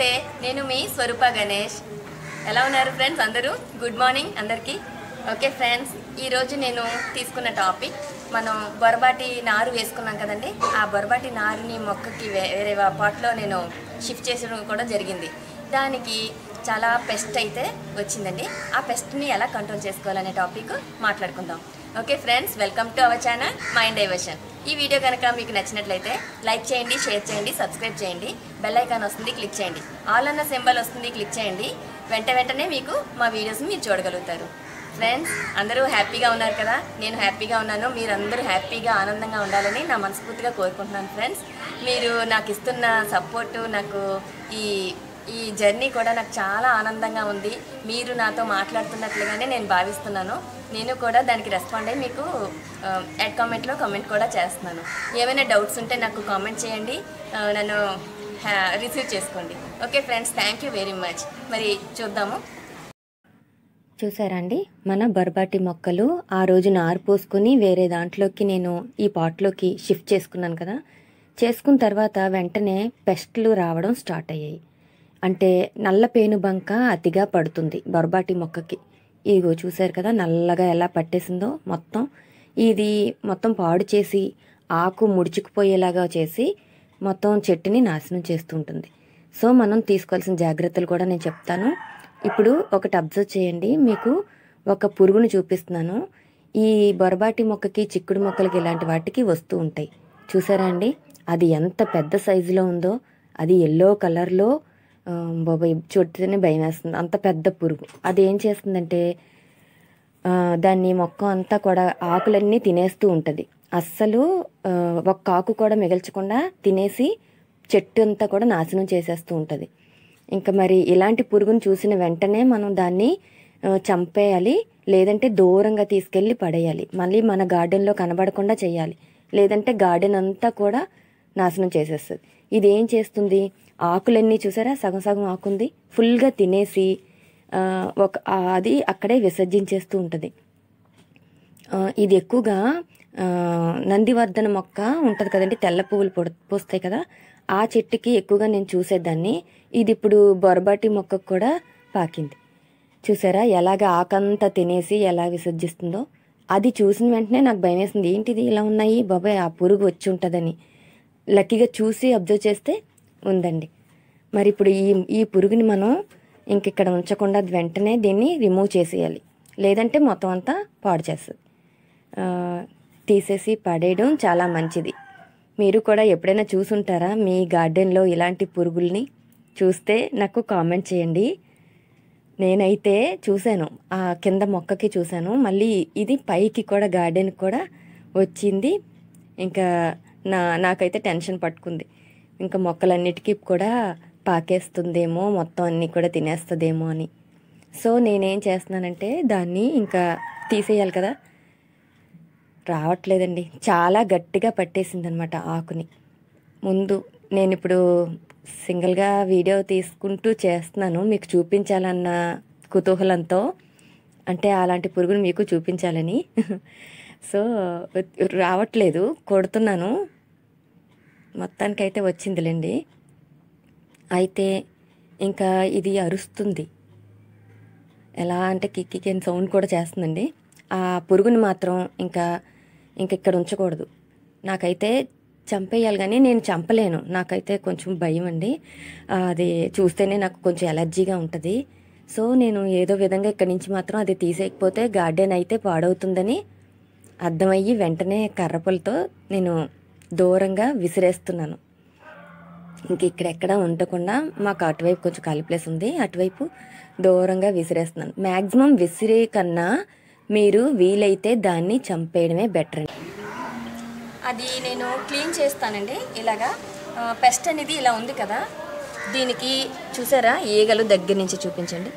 నమస్తే నేను మీ స్వరూప గణేష్ ఎలా ఉన్నారు ఫ్రెండ్స్ అందరూ గుడ్ మార్నింగ్ అందరికీ ఓకే ఫ్రెండ్స్ ఈరోజు నేను తీసుకున్న టాపిక్ మనం బొరబాటి నారు వేసుకున్నాం కదండి ఆ బొరబాటి నారుని మొక్కకి వే- వేరే పాట్లో నేను షిఫ్ట్ చేసడం కూడా జరిగింది దానికి చాలా పెస్ట్ అయితే వచ్చిందండి ఆ పెస్ట్ని ఎలా కంట్రోల్ చేసుకోవాలనే టాపిక్ మాట్లాడుకుందాం okay friends welcome to our channel mind diversion ఈ వీడియో కనుక మీకు నచ్చినట్లయితే లైక్ చేయండి షేర్ చేయండి సబ్స్క్రైబ్ చేయండి బెల్ ఐకాన్ వస్తుంది క్లిక్ చేయండి ఆల్ అన్న సింబల్ వస్తుంది క్లిక్ చేయండి వెంట వెంటనే మీకు మా వీడియోస్ మీరు చూడగలుగుతారు ఫ్రెండ్స్ అందరూ హ్యాపీగా ఉన్నారు కదా నేను హ్యాపీగా ఉన్నాను మీరందరూ హ్యాపీగా ఆనందంగా ఉండాలని నా మనస్ఫూర్తిగా కోరుకుంటున్నాను ఫ్రెండ్స్ మీరు నాకు ఇస్తున్న సపోర్టు నాకు ఈ ఈ జర్నీ కూడా నాకు చాలా ఆనందంగా ఉంది మీరు నాతో మాట్లాడుతున్నట్లుగానే నేను భావిస్తున్నాను నేను కూడా దానికి రెస్పాండ్ అయ్యి మీకు యాడ్ కామెంట్లో కామెంట్ కూడా చేస్తున్నాను ఏమైనా డౌట్స్ ఉంటే నాకు కామెంట్ చేయండి ఆ, నన్ను రిసీవ్ చేసుకోండి okay friends thank you very much మరి చూద్దాము చూసారా అండి మన బర్బాటి మొక్కలు ఆ రోజు నారు పోసుకొని వేరే దాంట్లోకి నేను ఈ పాట్లోకి షిఫ్ట్ చేసుకున్నాను కదా చేసుకున్న తర్వాత వెంటనే పెస్ట్లు రావడం స్టార్ట్ అయ్యాయి అంటే నల్ల పేను బంక అతిగా పడుతుంది బొరబాటి మొక్కకి ఇదిగో చూసారు కదా నల్లగా ఎలా పట్టేసిందో మొత్తం ఇది మొత్తం పాడు చేసి ఆకు ముడుచుకుపోయేలాగా చేసి మొత్తం చెట్టుని నాశనం చేస్తూ ఉంటుంది సో మనం తీసుకోవాల్సిన జాగ్రత్తలు కూడా నేను చెప్తాను ఇప్పుడు ఒకటి అబ్జర్వ్ చేయండి మీకు ఒక పురుగును చూపిస్తున్నాను ఈ బొరబాటి మొక్కకి చిక్కుడు మొక్కలకి ఇలాంటి వాటికి వస్తూ ఉంటాయి చూసారా అండి అది ఎంత పెద్ద సైజులో ఉందో అది ఎల్లో కలర్లో బాబాయ్ చూస్తేనే భయం వేస్తుంది అంత పెద్ద పురుగు అది ఏం చేస్తుందంటే ఆ, దాన్ని మొక్క అంతా కూడా ఆకులన్నీ తినేస్తూ ఉంటుంది అస్సలు ఆ, ఒక్క ఆకు కూడా మిగల్చకుండా తినేసి చెట్టు అంతా కూడా నాశనం చేసేస్తూ ఉంటుంది ఇంకా మరి ఇలాంటి పురుగును చూసిన వెంటనే మనం దాన్ని ఆ, చంపేయాలి లేదంటే దూరంగా తీసుకెళ్ళి పడేయాలి మళ్ళీ మన గార్డెన్లో కనబడకుండా చేయాలి లేదంటే గార్డెన్ అంతా కూడా నాశనం చేసేస్తుంది ఇది ఏం చేస్తుంది ఆకులన్నీ చూసారా సగం సగం ఆకుంది ఫుల్గా తినేసి ఆ, ఒక ఆ, అది అక్కడే విసర్జించేస్తూ ఉంటుంది ఆ, ఇది ఎక్కువగా ఆ, నందివర్ధన మొక్క ఉంటుంది కదండి తెల్ల పువ్వులు పొడ పోస్తాయి కదా ఆ చెట్టుకి ఎక్కువగా నేను చూసేదాన్ని ఇది ఇప్పుడు బొరబాటి మొక్కకు కూడా పాకింది చూసారా ఎలాగ ఆకంతా తినేసి ఎలా విసర్జిస్తుందో అది చూసిన వెంటనే నాకు భయం వేసింది ఏంటిది ఇలా ఉన్నాయి బాబాయ్ ఆ పురుగు వచ్చి ఉంటుందని లక్కీగా చూసి అబ్జర్వ్ చేస్తే ఉందండి మరి ఇప్పుడు ఈ ఈ పురుగుని మనం ఇంక ఇక్కడ ఉంచకుండా వెంటనే దీన్ని రిమూవ్ చేసేయాలి లేదంటే మొత్తం అంతా పాడు చేస్తుంది ఆ, తీసేసి పడేయడం చాలా మంచిది మీరు కూడా ఎప్పుడైనా చూసుంటారా మీ గార్డెన్లో ఇలాంటి పురుగుల్ని చూస్తే నాకు కామెంట్ చేయండి నేనైతే చూశాను ఆ కింద మొక్కకి చూశాను మళ్ళీ ఇది పైకి కూడా గార్డెన్ కూడా వచ్చింది ఇంకా నా నాకైతే టెన్షన్ పట్టుకుంది ఇంకా మొక్కలన్నిటికీ కూడా పాకేస్తుందేమో మొత్తం అన్నీ కూడా తినేస్తుందేమో అని సో నేనేం చేస్తున్నానంటే దాన్ని ఇంకా తీసేయాలి కదా రావట్లేదండి చాలా గట్టిగా పట్టేసింది అనమాట ఆకుని ముందు నేను ఇప్పుడు సింగిల్గా వీడియో తీసుకుంటూ చేస్తున్నాను మీకు చూపించాలన్న కుతూహలంతో అంటే అలాంటి పురుగును మీకు చూపించాలని సో రావట్లేదు కొడుతున్నాను మొత్తానికైతే వచ్చిందిలేండి అయితే ఇంకా ఇది అరుస్తుంది ఎలా అంటే కిక్కి అని సౌండ్ కూడా చేస్తుందండి ఆ పురుగుని మాత్రం ఇంకా ఇంక ఇక్కడ ఉంచకూడదు నాకైతే చంపేయాలి కానీ నేను చంపలేను నాకైతే కొంచెం భయం అండి ఆ, అది చూస్తేనే నాకు కొంచెం ఎలర్జీగా ఉంటుంది సో నేను ఏదో విధంగా ఇక్కడి నుంచి మాత్రం అది తీసేయకపోతే గార్డెన్ అయితే పాడవుతుందని అర్థమయ్యి వెంటనే కర్రపులతో నేను దూరంగా విసిరేస్తున్నాను ఇంక ఇక్కడ ఎక్కడ ఉండకుండా మాకు అటువైపు కొంచెం ఖాళీ ప్లేస్ ఉంది అటువైపు దూరంగా విసిరేస్తున్నాను మ్యాక్సిమం విసిరే కన్నా మీరు వీలైతే దాన్ని చంపేయడమే బెటర్ అండి అది నేను క్లీన్ చేస్తానండి ఇలాగా పెస్ట్ అనేది ఇలా ఉంది కదా దీనికి చూసారా ఈగలు దగ్గర నుంచి చూపించండి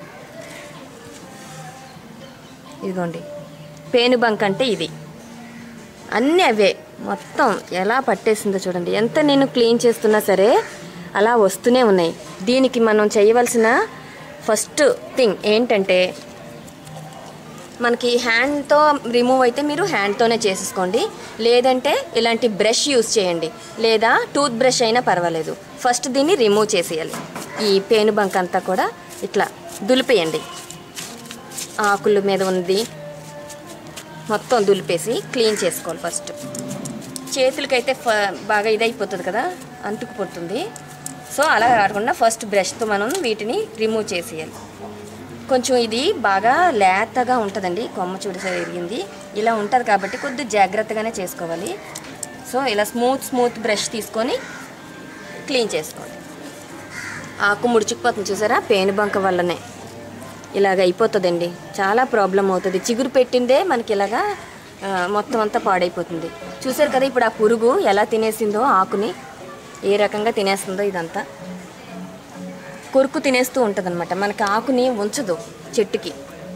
ఇదిగోండి పేనుబంక్ అంటే ఇది అన్నీ అవే మొత్తం ఎలా పట్టేసిందో చూడండి ఎంత నేను క్లీన్ చేస్తున్నా సరే అలా వస్తూనే ఉన్నాయి దీనికి మనం చేయవలసిన ఫస్ట్ థింగ్ ఏంటంటే మనకి హ్యాండ్తో రిమూవ్ అయితే మీరు హ్యాండ్తోనే చేసేసుకోండి లేదంటే ఇలాంటి బ్రష్ యూస్ చేయండి లేదా టూత్ బ్రష్ అయినా పర్వాలేదు ఫస్ట్ దీన్ని రిమూవ్ చేసేయాలి ఈ పేను బంక్ అంతా కూడా ఇట్లా దులిపేయండి ఆకుల మీద ఉంది మొత్తం దులిపేసి క్లీన్ చేసుకోవాలి ఫస్ట్ చేతులకైతే ఫ బాగా ఇదైపోతుంది కదా అంటుకుపోతుంది సో అలా కాకుండా ఫస్ట్ బ్రష్తో మనం వీటిని రిమూవ్ చేసేయాలి కొంచెం ఇది బాగా లేతగా ఉంటుందండి కొమ్మ చూడసే ఎరిగింది ఇలా ఉంటుంది కాబట్టి కొద్ది జాగ్రత్తగానే చేసుకోవాలి సో ఇలా స్మూత్ స్మూత్ బ్రష్ తీసుకొని క్లీన్ చేసుకోవాలి ఆకు ముడుచుకుపోతుంది చూసారా పేను బంక వల్లనే ఇలాగ అయిపోతుందండి చాలా ప్రాబ్లం అవుతుంది చిగురు పెట్టిందే మనకి ఇలాగా ఆ, మొత్తం అంతా పాడైపోతుంది చూసారు కదా ఇప్పుడు ఆ పురుగు ఎలా తినేసిందో ఆకుని ఏ రకంగా తినేస్తుందో ఇదంతా కొరుకు తినేస్తూ ఉంటుంది అనమాట మనకి ఆకుని ఉంచదు చెట్టుకి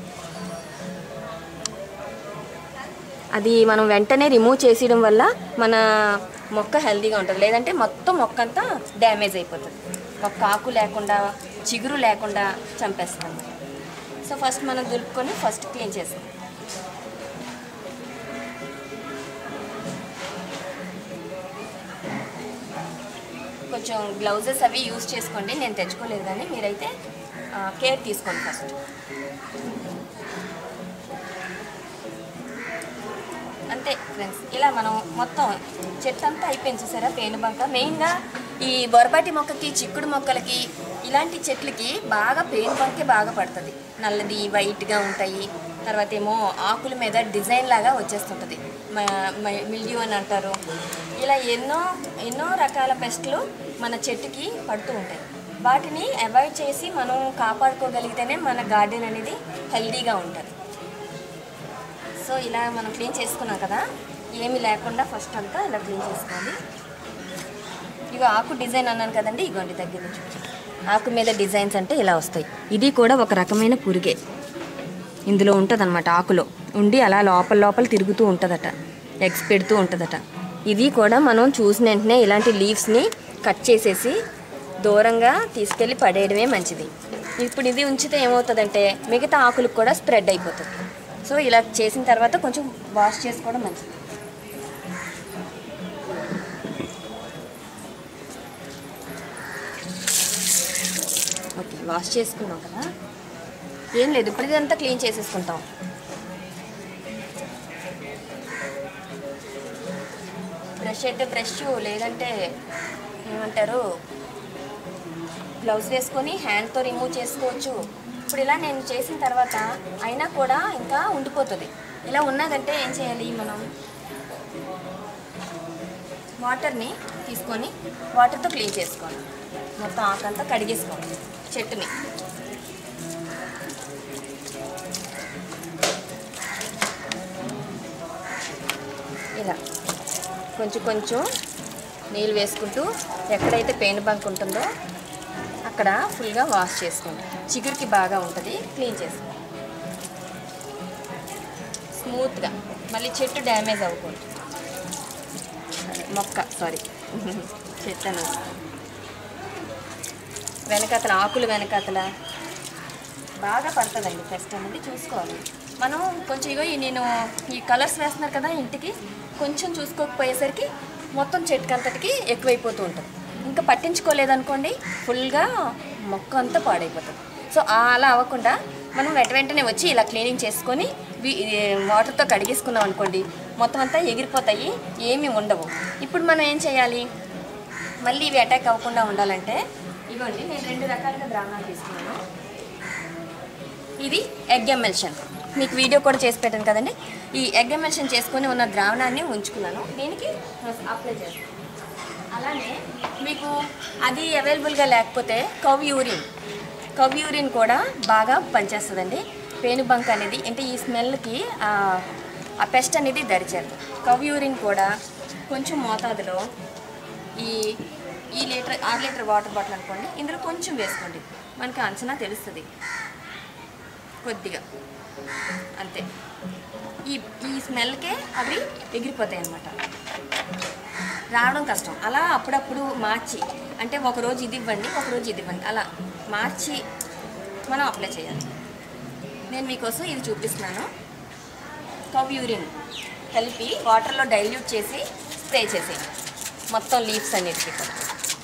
అది మనం వెంటనే రిమూవ్ చేసేయడం వల్ల మన మొక్క హెల్తీగా ఉంటుంది లేదంటే మొత్తం మొక్క అంతా డ్యామేజ్ అయిపోతుంది ఒక్క ఆకు లేకుండా చిగురు లేకుండా చంపేస్తాం సో ఫస్ట్ మనం దులుపుకొని ఫస్ట్ క్లీన్ చేస్తాం కొంచెం గ్లౌజెస్ అవి యూజ్ చేసుకోండి నేను తెచ్చుకోలేదు కానీ మీరైతే కేర్ తీసుకోండి ఫస్ట్ అంతే ఫ్రెండ్స్ ఇలా మనం మొత్తం చెట్టు అంతా అయిపోయింది చూసారా పేనుబంక మెయిన్గా ఈ బొరబాటి మొక్కకి చిక్కుడు మొక్కలకి ఇలాంటి చెట్లకి బాగా పేనుబంకే బాగా పడుతుంది నల్లది వైట్గా ఉంటాయి తర్వాత ఏమో ఆకుల మీద డిజైన్ లాగా వచ్చేస్తుంటుంది మిల్డ్యూ అని అంటారు ఇలా ఎన్నో ఎన్నో రకాల పెస్ట్లు మన చెట్టుకి పడుతూ ఉంటాయి వాటిని అవాయిడ్ చేసి మనం కాపాడుకోగలిగితేనే మన గార్డెన్ అనేది హెల్దీగా ఉంటుంది సో ఇలా మనం క్లీన్ చేసుకున్నాం కదా ఏమి లేకుండా ఫస్ట్ అంతా ఇలా క్లీన్ చేసుకోవాలి ఇగో ఆకు డిజైన్ అన్నాను కదండి ఇగోండి దగ్గర నుంచి ఆకు మీద డిజైన్స్ అంటే ఇలా వస్తాయి ఇది కూడా ఒక రకమైన పురుగే ఇందులో ఉంటుందన్నమాట ఆకులో ఉండి అలా లోపల లోపల తిరుగుతూ ఉంటుందట ఎగ్స్ పెడుతూ ఉంటుందట ఇది కూడా మనం చూసిన వెంటనే ఇలాంటి లీవ్స్ని కట్ చేసేసి దూరంగా తీసుకెళ్ళి పడేయడమే మంచిది ఇప్పుడు ఇది ఉంచితే ఏమవుతుందంటే మిగతా ఆకులకు కూడా స్ప్రెడ్ అయిపోతుంది సో ఇలా చేసిన తర్వాత కొంచెం వాష్ చేసుకోవడం మంచిది ఓకే వాష్ చేసుకున్నాం కదా ఏం లేదు ఇప్పుడు ఇదంతా క్లీన్ చేసేసుకుంటాం బ్రష్ అయితే బ్రష్ లేదంటే ఏమంటారు గ్లౌస్ వేసుకొని హ్యాండ్తో రిమూవ్ చేసుకోవచ్చు ఇప్పుడు ఇలా నేను చేసిన తర్వాత అయినా కూడా ఇంకా ఉండిపోతుంది ఇలా ఉన్నదంటే ఏం చేయాలి మనం వాటర్ని తీసుకొని వాటర్తో క్లీన్ చేసుకోవాలి మొత్తం ఆకంతా కడిగేసుకోవాలి చెట్టుని ఇలా కొంచెం కొంచెం నీళ్ళు వేసుకుంటూ ఎక్కడైతే పెయిన్ బంక్ ఉంటుందో అక్కడ ఫుల్గా వాష్ చేసుకోండి చిగురికి బాగా ఉంటుంది క్లీన్ చేసుకోండి స్మూత్గా మళ్ళీ చెట్టు డ్యామేజ్ అవ్వకూడదు అదే, మొక్క సారీ చెట్టు అన్నది వెనకాతల ఆకులు వెనకాతల బాగా పడుతుందండి ఫస్ట్ అనేది చూసుకోవాలి మనం కొంచెం ఇగో ఈ నేను ఈ కలర్స్ వేస్తున్నారు కదా ఇంటికి కొంచెం చూసుకోకపోయేసరికి మొత్తం చెట్టుకి అంతటికి ఎక్కువైపోతూ ఉంటుంది ఇంకా పట్టించుకోలేదనుకోండి ఫుల్గా మొక్క అంతా పాడైపోతుంది సో అలా అవ్వకుండా మనం వెంట వెంటనే వచ్చి ఇలా క్లీనింగ్ చేసుకొని వి- ఇది వాటర్తో కడిగేసుకున్నాం అనుకోండి మొత్తం అంతా ఎగిరిపోతాయి ఏమీ ఉండవు ఇప్పుడు మనం ఏం చేయాలి మళ్ళీ ఇవి అటాక్ అవ్వకుండా ఉండాలంటే ఇవ్వండి నేను రెండు రకాలుగా ద్రావణాలు తీసుకున్నాను ఇది ఎగ్ ఎమ్మెల్షన్ మీకు వీడియో కూడా చేసి పెట్టాను కదండి ఈ ఎగ్ ఎమ్మెల్షన్ చేసుకొని ఉన్న ద్రావణాన్ని ఉంచుకున్నాను దీనికి అప్లై చేస్తాను అలానే మీకు అది అవైలబుల్గా లేకపోతే కవ్ యూరిన్ కవ్ యూరిన్ కూడా బాగా పనిచేస్తుందండి పేనుబంక అనేది అంటే ఈ స్మెల్కి ఆ పెస్ట్ అనేది దరిచేరు కవ్ యూరిన్ కూడా కొంచెం మోతాదులో ఈ ఈ లీటర్ ఆరు లీటర్ వాటర్ బాటిల్ అనుకోండి ఇందులో కొంచెం వేసుకోండి మనకి అంచనా తెలుస్తుంది కొద్దిగా అంతే ఈ ఈ స్మెల్కే అవి ఎగిరిపోతాయి అన్నమాట రావడం కష్టం అలా అప్పుడప్పుడు మార్చి అంటే ఒకరోజు ఇది ఇవ్వండి ఒకరోజు ఇది ఇవ్వండి అలా మార్చి మనం అప్లై చేయాలి నేను మీకోసం ఇది చూపిస్తున్నాను కవ్ యూరిన్ కలిపి వాటర్లో డైల్యూట్ చేసి స్ప్రే చేసేయండి మొత్తం లీవ్స్ అన్నిటికీ కూడా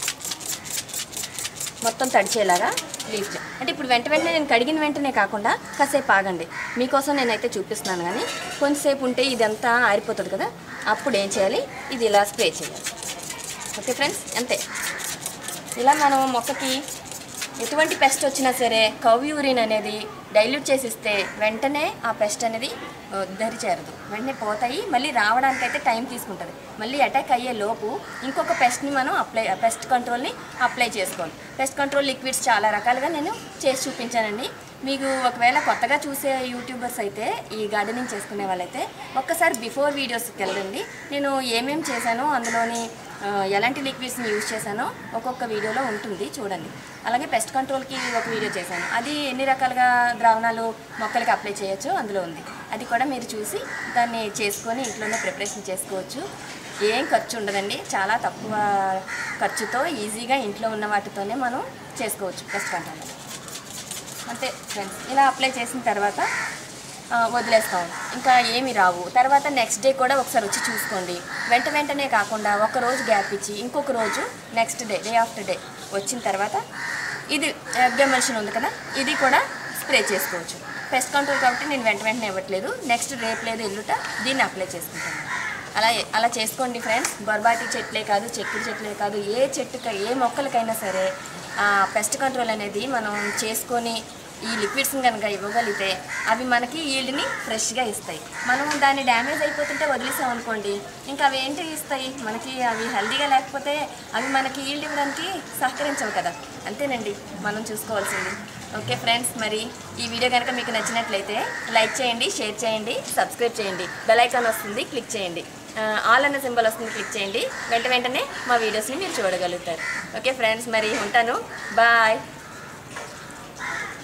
మొత్తం తడిచేలాగా లీవ్స్ అంటే ఇప్పుడు వెంట వెంటనే నేను కడిగిన వెంటనే కాకుండా కాసేపు ఆగండి మీకోసం నేనైతే చూపిస్తున్నాను కానీ కొంచెంసేపు ఉంటే ఇదంతా ఆరిపోతుంది కదా అప్పుడు ఏం చేయాలి ఇది ఇలా స్ప్రే చేయాలి ఓకే ఫ్రెండ్స్ అంతే ఇలా మనం మొక్కకి ఎటువంటి పెస్ట్ వచ్చినా సరే కవ్ యూరిన్ అనేది డైల్యూట్ చేసి ఇస్తే వెంటనే ఆ పెస్ట్ అనేది ఆ, దరి చేరదు వెంటనే పోతాయి మళ్ళీ రావడానికి అయితే టైం తీసుకుంటుంది మళ్ళీ అటాక్ అయ్యే లోపు ఇంకొక పెస్ట్ని మనం అప్లై పెస్ట్ కంట్రోల్ని అప్లై చేసుకోవాలి పెస్ట్ కంట్రోల్ లిక్విడ్స్ చాలా రకాలుగా నేను చేసి చూపించానండి మీకు ఒకవేళ కొత్తగా చూసే యూట్యూబర్స్ అయితే ఈ గార్డెనింగ్ చేసుకునే వాళ్ళైతే ఒక్కసారి బిఫోర్ వీడియోస్కి వెళ్ళండి నేను ఏమేమి చేశానో అందులోని ఆ, ఎలాంటి లిక్విడ్స్ని యూజ్ చేశానో ఒక్కొక్క వీడియోలో ఉంటుంది చూడండి అలాగే పెస్ట్ కంట్రోల్కి ఒక వీడియో చేశాను అది ఎన్ని రకాలుగా ద్రావణాలు మొక్కలకి అప్లై చేయొచ్చో అందులో ఉంది అది కూడా మీరు చూసి దాన్ని చేసుకొని ఇంట్లోనే ప్రిపరేషన్ చేసుకోవచ్చు ఏం ఖర్చు ఉండదండి చాలా తక్కువ ఖర్చుతో ఈజీగా ఇంట్లో ఉన్న వాటితోనే మనం చేసుకోవచ్చు పెస్ట్ కంట్రోల్ అంతే ఫ్రెండ్స్ ఇలా అప్లై చేసిన తర్వాత ఆ, వదిలేస్తాం ఇంకా ఏమి రావు తర్వాత నెక్స్ట్ డే కూడా ఒకసారి వచ్చి చూసుకోండి వెంట వెంటనే కాకుండా ఒక రోజు గ్యాప్ ఇచ్చి ఇంకొక రోజు next day day after day వచ్చిన తర్వాత ఇది ఎగ్జామినేషన్ ఉంది కదా ఇది కూడా స్ప్రే చేసుకోవచ్చు పెస్ట్ కంట్రోల్ కాబట్టి నేను వెంట వెంటనే ఇవ్వట్లేదు నెక్స్ట్ రేపు లేదు ఎల్లుట దీన్ని అప్లై చేసుకుంటాను అలా అలా చేసుకోండి ఫ్రెండ్స్ బొర్బాటి చెట్లే కాదు చెక్కుడు చెట్లే కాదు ఏ చెట్టుక ఏ మొక్కలకైనా సరే ఆ పెస్ట్ కంట్రోల్ అనేది మనం చేసుకొని ఈ లిక్విడ్స్ని కనుక ఇవ్వగలిగితే అవి మనకి ఈల్డ్ని ఫ్రెష్గా ఇస్తాయి మనం దాన్ని డ్యామేజ్ అయిపోతుంటే వదిలేసాం అనుకోండి ఇంకా అవి ఏంటి ఇస్తాయి మనకి అవి హెల్దీగా లేకపోతే అవి మనకి ఈల్డ్ ఇవ్వడానికి సహకరించవు కదా అంతేనండి మనం చూసుకోవాల్సింది ఓకే ఫ్రెండ్స్ మరి ఈ వీడియో కనుక మీకు నచ్చినట్లయితే లైక్ చేయండి షేర్ చేయండి సబ్స్క్రైబ్ చేయండి బెల్ ఐకాన్ వస్తుంది క్లిక్ చేయండి ఆ, ఆల్ అన్న సింబల్ వస్తుంది క్లిక్ చేయండి వెంట వెంటనే మా వీడియోస్ని మీరు చూడగలుగుతారు ఓకే ఫ్రెండ్స్ మరి ఉంటాను బాయ్